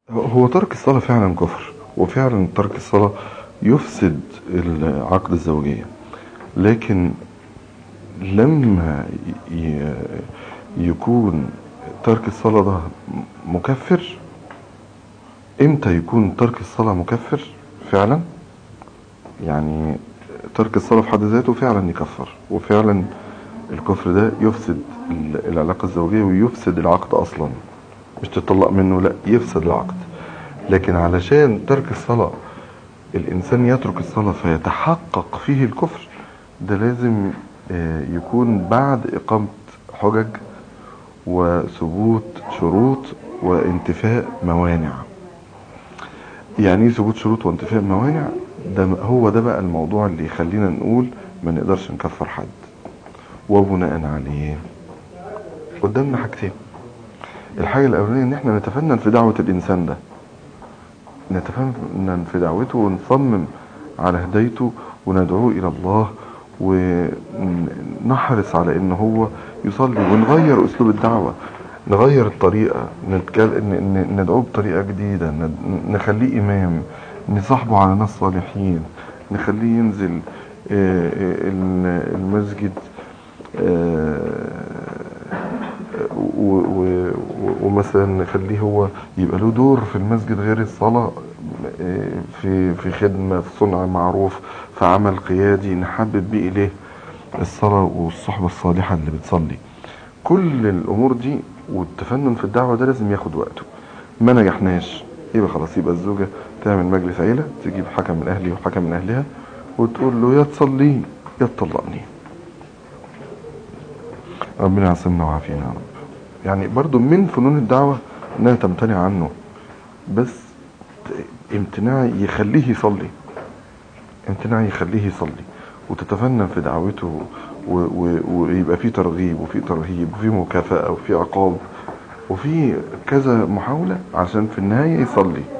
هو ترك الصلاة فعلا كفر وفعلا ترك الصلاة يفسد العقد الزوجية لكن لما ي- يكون ترك الصلاة ده مكفر امتى يكون ترك الصلاة مكفر فعلا يعني ترك الصلاة في حد ذاته فعلا يكفر وفعلا الكفر ده يفسد ال- العلاقة الزوجية ويفسد العقد أصلا مش تطلق منه لا يفسد العقد لكن علشان ترك الصلاة الإنسان يترك الصلاة فيتحقق فيه الكفر ده لازم آه، يكون بعد إقامة حجج وثبوت شروط وانتفاء موانع يعني ايه ثبوت شروط وانتفاء موانع ده هو ده بقى الموضوع اللي يخلينا نقول ما نقدرش نكفر حد وبناء عليه قدامنا حاجتين الحاجة الأولانية إن إحنا نتفنن في دعوة الإنسان ده نتفنن في دعوته ونصمم على هدايته وندعوه إلى الله ونحرص على إن هو يصلي ونغير أسلوب الدعوة نغير الطريقة نتكلم ندعوه بطريقة جديدة ن- نخليه إمام نصاحبه على ناس صالحين نخليه ينزل آه، آه، ال- المسجد آه، و- و- و- ومثلا نخليه هو يبقى له دور في المسجد غير الصلاة آه، في في خدمة في صنع معروف في عمل قيادي نحبب بيه إليه الصلاة والصحبة الصالحة اللي بتصلي كل الأمور دي والتفنن في الدعوة ده لازم ياخد وقته ما نجحناش يبقى خلاص يبقى الزوجة تعمل مجلس عيلة تجيب حكم من أهلي وحكم من أهلها وتقول له يا تصلي يا تطلقني ربنا يعصمنا ويعافينا يا رب يعني برضو من فنون الدعوة انها تمتنع عنه بس ت- امتناع يخليه يصلي امتناع يخليه يصلي وتتفنن في دعوته و- و- ويبقى في ترغيب وفي ترهيب وفي مكافأة وفي عقاب وفي كذا محاولة عشان في النهاية يصلي